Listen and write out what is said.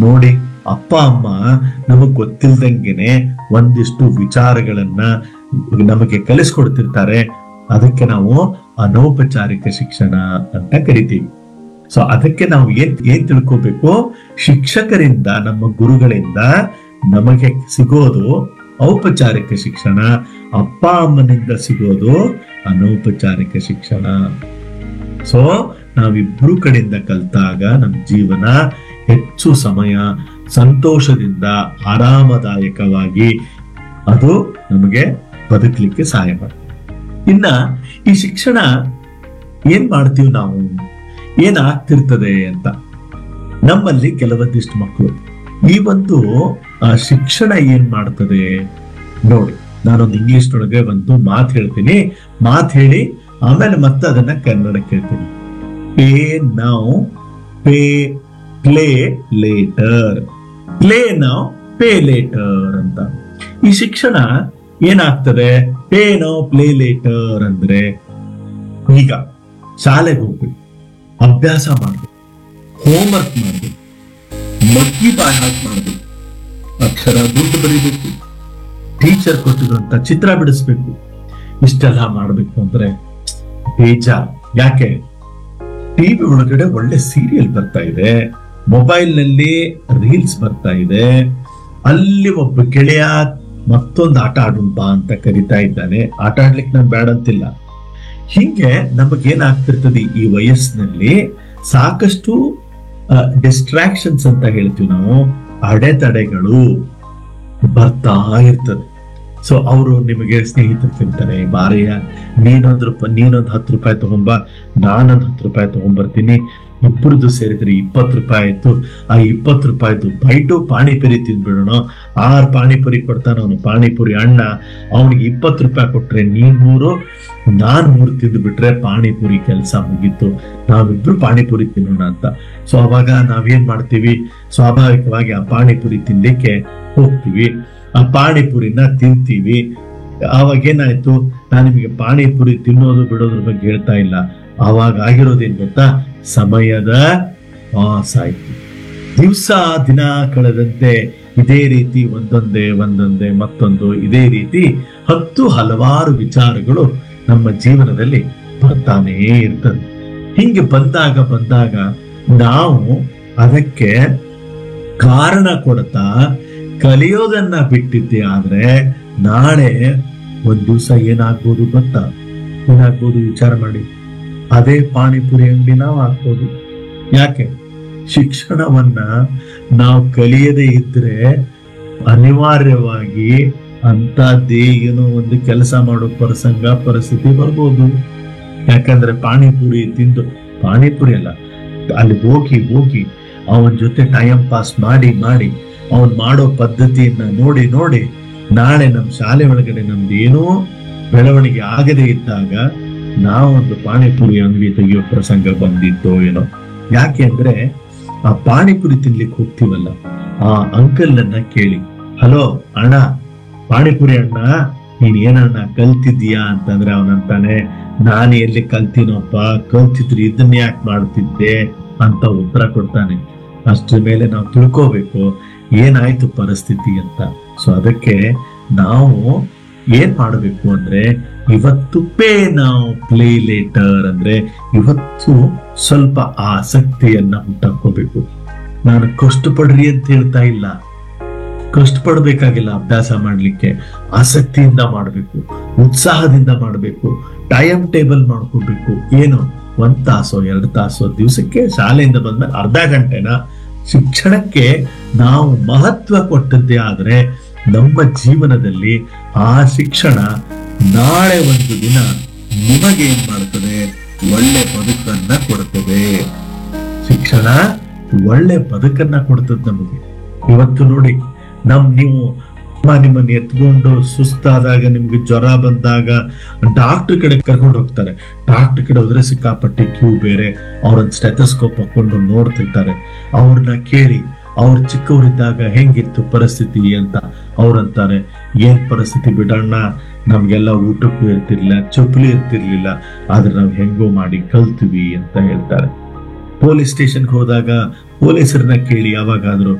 ನೋಡಿ ಅಪ್ಪ ಅಮ್ಮ ನಮಗ್ ಗೊತ್ತಿಲ್ದಂಗೆನೆ ಒಂದಿಷ್ಟು ವಿಚಾರಗಳನ್ನ ನಮಗೆ ಕಲಿಸ್ಕೊಡ್ತಿರ್ತಾರೆ ಅದಕ್ಕೆ ನಾವು ಅನೌಪಚಾರಿಕ ಶಿಕ್ಷಣ ಅಂತ ಕರಿತೀವಿ ಸೊ ಅದಕ್ಕೆ ನಾವು ಏನ್ ಏನ್ ತಿಳ್ಕೋಬೇಕು ಶಿಕ್ಷಕರಿಂದ ನಮ್ಮ ಗುರುಗಳಿಂದ ನಮಗೆ ಸಿಗೋದು ಔಪಚಾರಿಕ ಶಿಕ್ಷಣ ಅಪ್ಪ ಅಮ್ಮನಿಂದ ಸಿಗೋದು ಅನೌಪಚಾರಿಕ ಶಿಕ್ಷಣ ಸೊ ನಾವಿಬ್ರು ಕಡೆಯಿಂದ ಕಲ್ತಾಗ ನಮ್ಮ ಜೀವನ ಹೆಚ್ಚು ಸಮಯ ಸಂತೋಷದಿಂದ ಆರಾಮದಾಯಕವಾಗಿ ಅದು ನಮಗೆ ಬದುಕಲಿಕ್ಕೆ ಸಹಾಯ ಮಾಡುತ್ತೆ ಇನ್ನ ಈ ಶಿಕ್ಷಣ ಏನ್ ಮಾಡ್ತೀವಿ ನಾವು ಏನ್ ಆಗ್ತಿರ್ತದೆ ಅಂತ ನಮ್ಮಲ್ಲಿ ಕೆಲವೊಂದಿಷ್ಟು ಮಕ್ಕಳು ಈ ಒಂದು ಆ, ಶಿಕ್ಷಣ ಏನ್ ಮಾಡ್ತದೆ ನೋಡಿ ನಾನೊಂದು ಇಂಗ್ಲಿಷ್ ನೊಳಗೆ ಒಂದು ಮಾತು ಹೇಳ್ತೀನಿ ಮಾತು ಹೇಳಿ ಆಮೇಲೆ ಮತ್ತೆ ಅದನ್ನ ಕನ್ನಡಕ್ಕೆ ಹೇಳ್ತೀನಿ pay now pay play later play now pay later ಅಂತ ಈ ಶಿಕ್ಷಣ ಏನಾಗ್ತದೆ ಪೇ ನೌ ಪ್ಲೇ ಲೇಟರ್ ಅಂದ್ರೆ ಈಗ ಶಾಲೆಗೆ ಹೋಗ್ಬೇಕು ಅಭ್ಯಾಸ ಮಾಡ್ಬೇಕು ಹೋಮ್ವರ್ಕ್ ಮಾಡ್ಬೇಕು ಮಗ್ಗಿ ಬಾಯ್ ಹಾಕಿ ಮಾಡ್ಬೇಕು ಅಕ್ಷರ ದುಡ್ಡು ಬರೀಬೇಕು ಟೀಚರ್ ಕೊಟ್ಟಿರುವಂತ ಚಿತ್ರ ಬಿಡಿಸ್ಬೇಕು ಇಷ್ಟೆಲ್ಲ ಮಾಡ್ಬೇಕು ಅಂದ್ರೆ ಬೇಜಾರ್ ಯಾಕೆ ಟಿವಿ ಒಳಗಡೆ ಒಳ್ಳೆ ಸೀರಿಯಲ್ ಬರ್ತಾ ಇದೆ ಮೊಬೈಲ್ ನಲ್ಲಿ ರೀಲ್ಸ್ ಬರ್ತಾ ಇದೆ ಅಲ್ಲಿ ಒಬ್ಬ ಗೆಳೆಯ ಮತ್ತೊಂದು ಆಟ ಆಡೋಣ ಬಾ ಅಂತ ಕರಿತಾ ಇದ್ದಾನೆ ಆಟ ಆಡ್ಲಿಕ್ಕೆ ನಾನು ಬೇಡ ಅಂತಿಲ್ಲ ಹಿಂಗೆ ನಮಗೇನಾಗ್ತಿರ್ತದೆ ಈ ವಯಸ್ಸಿನಲ್ಲಿ ಸಾಕಷ್ಟು ಡಿಸ್ಟ್ರಾಕ್ಷನ್ಸ್ ಅಂತ ಹೇಳ್ತೀವಿ ನಾವು ಅಡೆತಡೆಗಳು ಬರ್ತಾ ಇರ್ತದೆ ಸೊ ಅವರು ನಿಮಗೆ ಸ್ನೇಹಿತರು ತಿಂತಾರೆ ಬಾರಯ್ಯ ನೀನೊಂದು ರೂಪಾಯಿ ನೀನೊಂದು ಹತ್ತು ರೂಪಾಯಿ ತಗೊಂಬ ನಾನೊಂದು ಹತ್ತು ರೂಪಾಯಿ ತಗೊಂಬರ್ತೀನಿ ಇಬ್ಬರದು ಸೇರಿದ್ರೆ ಇಪ್ಪತ್ತು ರೂಪಾಯಿ ಆಯ್ತು ಆ ಇಪ್ಪತ್ತು ರೂಪಾಯಿದು ಬೈಟು ಪಾನಿಪುರಿ ತಿಂದ್ಬಿಡೋಣ ಆರು ಪಾನಿಪುರಿ ಕೊಡ್ತಾನ ಅವನು ಪಾನಿಪುರಿ ಅಣ್ಣ ಅವನಿಗೆ ಇಪ್ಪತ್ತು ರೂಪಾಯಿ ಕೊಟ್ರೆ ನೀನ್ ಮೂರು ನಾನ್ ಮೂರು ತಿಂದು ಬಿಟ್ರೆ ಪಾನಿಪುರಿ ಕೆಲಸ ಮುಗೀತು ನಾವಿಬ್ರು ಪಾನಿಪುರಿ ತಿನ್ನೋಣ ಅಂತ ಸೊ ಅವಾಗ ನಾವೇನ್ ಮಾಡ್ತೀವಿ ಸ್ವಾಭಾವಿಕವಾಗಿ ಆ ಪಾನಿಪುರಿ ತಿನ್ಲಿಕ್ಕೆ ಹೋಗ್ತೀವಿ ಆ ಪಾನಿಪುರಿನ ತಿಂತೀವಿ ಆವಾಗ ಏನಾಯ್ತು ನಾನು ನಿಮಗೆ ಪಾನಿಪುರಿ ತಿನ್ನೋದು ಬಿಡೋದ್ರ ಬಗ್ಗೆ ಹೇಳ್ತಾ ಇಲ್ಲ ಆವಾಗ ಆಗಿರೋದೇನ್ ಗೊತ್ತಾ ಸಮಯದ ಪಾಸ್ ಆಯ್ತು ದಿವಸ ದಿನ ಕಳೆದಂತೆ ಇದೇ ರೀತಿ ಒಂದೊಂದೇ ಒಂದೊಂದೇ ಮತ್ತೊಂದು ಇದೇ ರೀತಿ ಹತ್ತು ಹಲವಾರು ವಿಚಾರಗಳು ನಮ್ಮ ಜೀವನದಲ್ಲಿ ಬರ್ತಾನೇ ಇರ್ತದೆ ಹಿಂಗೆ ಬಂದಾಗ ಬಂದಾಗ ನಾವು ಅದಕ್ಕೆ ಕಾರಣ ಕೊಡ್ತಾ ಕಲಿಯೋದನ್ನ ಬಿಟ್ಟಿದ್ದೆ ಆದ್ರೆ ನಾಳೆ ಒಂದ್ ದಿವಸ ಏನಾಗ್ಬೋದು ಗೊತ್ತಾ ಏನಾಗ್ಬೋದು ವಿಚಾರ ಮಾಡಿ ಅದೇ ಪಾನಿಪುರಿ ಅಂಗಡಿ ನಾವು ಹಾಕ್ಬೋದು ಯಾಕೆ ಶಿಕ್ಷಣವನ್ನ ನಾವು ಕಲಿಯದೇ ಇದ್ರೆ ಅನಿವಾರ್ಯವಾಗಿ ಅಂತದ್ದೇ ಏನೋ ಒಂದು ಕೆಲಸ ಮಾಡೋ ಪ್ರಸಂಗ ಪರಿಸ್ಥಿತಿ ಬರ್ಬೋದು ಯಾಕಂದ್ರೆ ಪಾನಿಪುರಿ ತಿಂದು ಪಾನಿಪುರಿ ಅಲ್ಲ ಅಲ್ಲಿ ಹೋಗಿ ಹೋಗಿ ಅವನ ಜೊತೆ ಟೈಮ್ ಪಾಸ್ ಮಾಡಿ ಮಾಡಿ ಅವನ್ ಮಾಡೋ ಪದ್ಧತಿಯನ್ನ ನೋಡಿ ನೋಡಿ ನಾಳೆ ನಮ್ಮ ಶಾಲೆ ಒಳಗಡೆ ನಮ್ದು ಏನೋ ಬೆಳವಣಿಗೆ ಆಗದೆ ಇದ್ದಾಗ ನಾವೊಂದು ಪಾನಿಪುರಿ ಅಂಗಡಿ ತೆಗೆಯೋ ಪ್ರಸಂಗ ಬಂದಿತ್ತೋ ಏನೋ ಯಾಕೆ ಅಂದ್ರೆ ಆ ಪಾನಿಪುರಿ ತಿನ್ಲಿಕ್ಕೆ ಹೋಗ್ತೀವಲ್ಲ ಆ ಅಂಕಲ್ ಅನ್ನ ಕೇಳಿ ಹಲೋ ಅಣ್ಣ ಪಾನಿಪುರಿ ಅಣ್ಣ ನೀನ್ ಏನಣ್ಣ ಕಲ್ತಿದ್ದೀಯಾ ಅಂತಂದ್ರೆ ಅವನಂತಾನೆ ನಾನು ಎಲ್ಲಿ ಕಲ್ತೀನೋಪ್ಪ ಕಲ್ತಿದ್ರು ಇದನ್ನ ಯಾಕೆ ಮಾಡ್ತಿದ್ದೆ ಅಂತ ಉತ್ತರ ಕೊಡ್ತಾನೆ ಅಷ್ಟ್ರ ಮೇಲೆ ನಾವು ತಿಳ್ಕೋಬೇಕು ಏನಾಯ್ತು ಪರಿಸ್ಥಿತಿ ಅಂತ ಸೊ ಅದಕ್ಕೆ ನಾವು ಏನ್ ಮಾಡಬೇಕು ಅಂದ್ರೆ ಇವತ್ತು ಪೇ ನಾವು ಪ್ಲೇ ಲೇಟರ್ ಅಂದ್ರೆ ಇವತ್ತು ಸ್ವಲ್ಪ ಆಸಕ್ತಿಯನ್ನ ಹುಟ್ಟಾಕೋಬೇಕು ನಾನು ಕಷ್ಟಪಡ್ರಿ ಅಂತ ಹೇಳ್ತಾ ಇಲ್ಲ ಕಷ್ಟಪಡ್ಬೇಕಾಗಿಲ್ಲ ಅಭ್ಯಾಸ ಮಾಡ್ಲಿಕ್ಕೆ ಆಸಕ್ತಿಯಿಂದ ಮಾಡಬೇಕು ಉತ್ಸಾಹದಿಂದ ಮಾಡಬೇಕು ಟೈಮ್ ಟೇಬಲ್ ಮಾಡ್ಕೋಬೇಕು ಏನು ಒಂದ್ ತಾಸೋ ಎರಡು ತಾಸೋ ದಿವಸಕ್ಕೆ ಶಾಲೆಯಿಂದ ಬಂದ್ಮೇಲೆ ಅರ್ಧ ಗಂಟೆನ ಶಿಕ್ಷಣಕ್ಕೆ ನಾವು ಮಹತ್ವ ಕೊಟ್ಟದ್ದೇ ಆದ್ರೆ ನಮ್ಮ ಜೀವನದಲ್ಲಿ ಆ ಶಿಕ್ಷಣ ನಾಳೆ ಒಂದು ದಿನ ನಿಮಗೆ ಏನ್ ಮಾಡ್ತದೆ ಒಳ್ಳೆ ಬದುಕನ್ನ ಕೊಡ್ತದೆ ಶಿಕ್ಷಣ ಒಳ್ಳೆ ಬದುಕನ್ನ ಕೊಡ್ತದೆ ನಮಗೆ ಇವತ್ತು ನೋಡಿ ನಮ್ ನೀವು ಅಮ್ಮ ನಿಮ್ಮನ್ನ ಎತ್ಕೊಂಡು ಸುಸ್ತಾದಾಗ ನಿಮ್ಗೆ ಜ್ವರ ಬಂದಾಗ ಡಾಕ್ಟರ್ ಕಡೆ ಕರ್ಕೊಂಡು ಹೋಗ್ತಾರೆ ಡಾಕ್ಟರ್ ಕಡೆ ಹೋದ್ರೆ ಸಿಕ್ಕಾಪಟ್ಟೆ ಕ್ಯೂ ಬೇರೆ ಅವ್ರೊಂದ್ ಸ್ಟೆಥಸ್ಕೋಪ್ ಹಾಕೊಂಡು ನೋಡ್ತಿರ್ತಾರೆ ಅವ್ರನ್ನ ಕೇಳಿ ಅವ್ರ ಚಿಕ್ಕವರಿದ್ದಾಗ ಹೆಂಗಿತ್ತು ಪರಿಸ್ಥಿತಿ ಅಂತ ಅವ್ರಂತಾರೆ ಏನ್ ಪರಿಸ್ಥಿತಿ ಬಿಡಣ್ಣ ನಮ್ಗೆಲ್ಲ ಊಟಕ್ಕೂ ಇರ್ತಿರ್ಲಿಲ್ಲ ಚಪ್ಪಲಿ ಇರ್ತಿರ್ಲಿಲ್ಲ ಆದ್ರೆ ನಾವ್ ಹೆಂಗೋ ಮಾಡಿ ಕಲ್ತೀವಿ ಅಂತ ಹೇಳ್ತಾರೆ ಪೊಲೀಸ್ ಸ್ಟೇಷನ್ಗೆ ಹೋದಾಗ ಪೊಲೀಸರನ್ನ ಕೇಳಿ ಯಾವಾಗಾದ್ರೂ